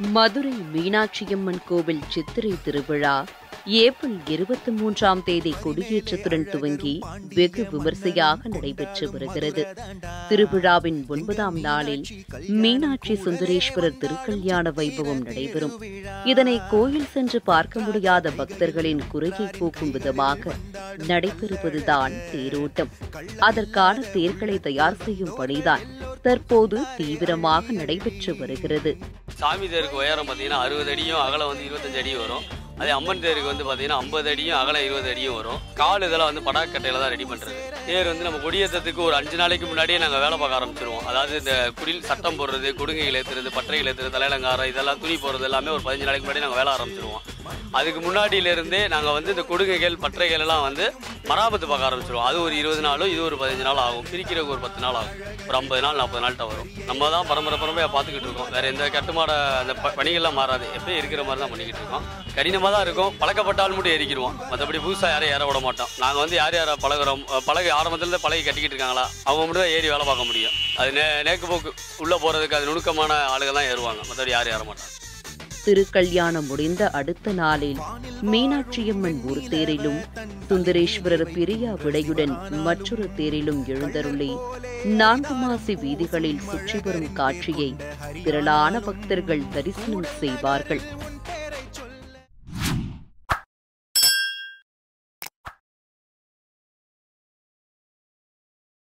மதுரை மீனாட்சியம்மன் கோவில் சித்திரை திருவிழா ஏப்ரல் இருபத்தி மூன்றாம் தேதி கொடியேற்றத்துடன் துவங்கி வெகு விமர்சையாக நடைபெற்று வருகிறது திருவிழாவின் ஒன்பதாம் நாளில் மீனாட்சி சுந்தரேஸ்வரர் திருக்கல்யாண வைபவம் நடைபெறும் இதனை கோயில் சென்று பார்க்க முடியாத பக்தர்களின் குறையை போக்கும் விதமாக நடைபெறுவதுதான் தேரோட்டம் அதற்கான தேர்களை தயார் செய்யும் பணிதான் தற்போது தீவிரமாக நடைபெற்று வருகிறது சாமி தேருக்கு உயரம் பார்த்தீங்கன்னா அறுபது அடியும் அகலம் வந்து இருபத்தஞ்சு அடியும் வரும் அதே அம்மன் தேருக்கு வந்து பார்த்தீங்கன்னா ஐம்பது அடியும் அகலம் இருபது அடியும் வரும் கால் இதெல்லாம் வந்து படாக்கட்டையில் தான் ரெடி பண்ணுறது தேர் வந்து நம்ம கொடியேற்றத்துக்கு ஒரு அஞ்சு நாளைக்கு முன்னாடியே நாங்கள் வேலை பார்க்க ஆரம்பிச்சிருவோம் அதாவது இந்த குடில் சட்டம் போடுறது கொடுங்கைகள் ஏற்றுறது பட்டறைகள் ஏற்றுறது தலையலங்காரம் இதெல்லாம் துணி போடுறது எல்லாமே ஒரு பதினஞ்சு நாளைக்கு முன்னாடி நாங்கள் வேலை ஆரம்பிச்சிருவோம் அதுக்கு முன்னாடியிலிருந்தே நாங்கள் வந்து இந்த கொடுங்கைகள் பட்டறைகள் எல்லாம் வந்து மராமத்து பார்க்க ஆரம்பிச்சிருவோம் அது ஒரு இருபது நாளும் இது ஒரு பதினஞ்சு நாள் ஆகும் பிரிக்கிறதுக்கு ஒரு பத்து நாள் ஆகும் ஒரு ஐம்பது நாள் நாற்பது நாள்கிட்ட வரும் நம்ம தான் பரம்பரை பரம்பரையாக பார்த்துக்கிட்டு இருக்கோம் வேற எந்த கட்டுமாட அந்த ப- பணிகள்லாம் மாறாது எப்பயும் இருக்கிற மாதிரி தான் பண்ணிக்கிட்டு இருக்கோம் கடினமாக தான் இருக்கும் பழக்கப்பட்டால் மட்டும் ஏறிக்கிடுவோம் மற்றபடி புதுசாக யாரையும் ஏற விட மாட்டோம் நாங்கள் வந்து யார் யாரை பழகுறோம் அஹ் பழகு ஆரம்பத்துல பழகி கட்டிக்கிட்டு இருக்காங்களா அவங்க மட்டும் தான் ஏறி வேலை பார்க்க முடியும் அது நே நேக்கு போக்கு உள்ளே போகிறதுக்கு அது நுணுக்கமான ஆளுங்க தான் ஏறுவாங்க மற்றபடி யாரும் ஏற மாட்டாங்க திருக்கல்யாணம் முடிந்த அடுத்த நாளில் மீனாட்சியம்மன் ஒரு தேரிலும் சுந்தரேஸ்வரர் பிரியா விடையுடன் மற்றொரு தேரிலும் எழுந்தருளி நான்கு மாசி வீதிகளில் சுற்றி வரும் காட்சியை திரளான பக்தர்கள் தரிசனம் செய்வார்கள்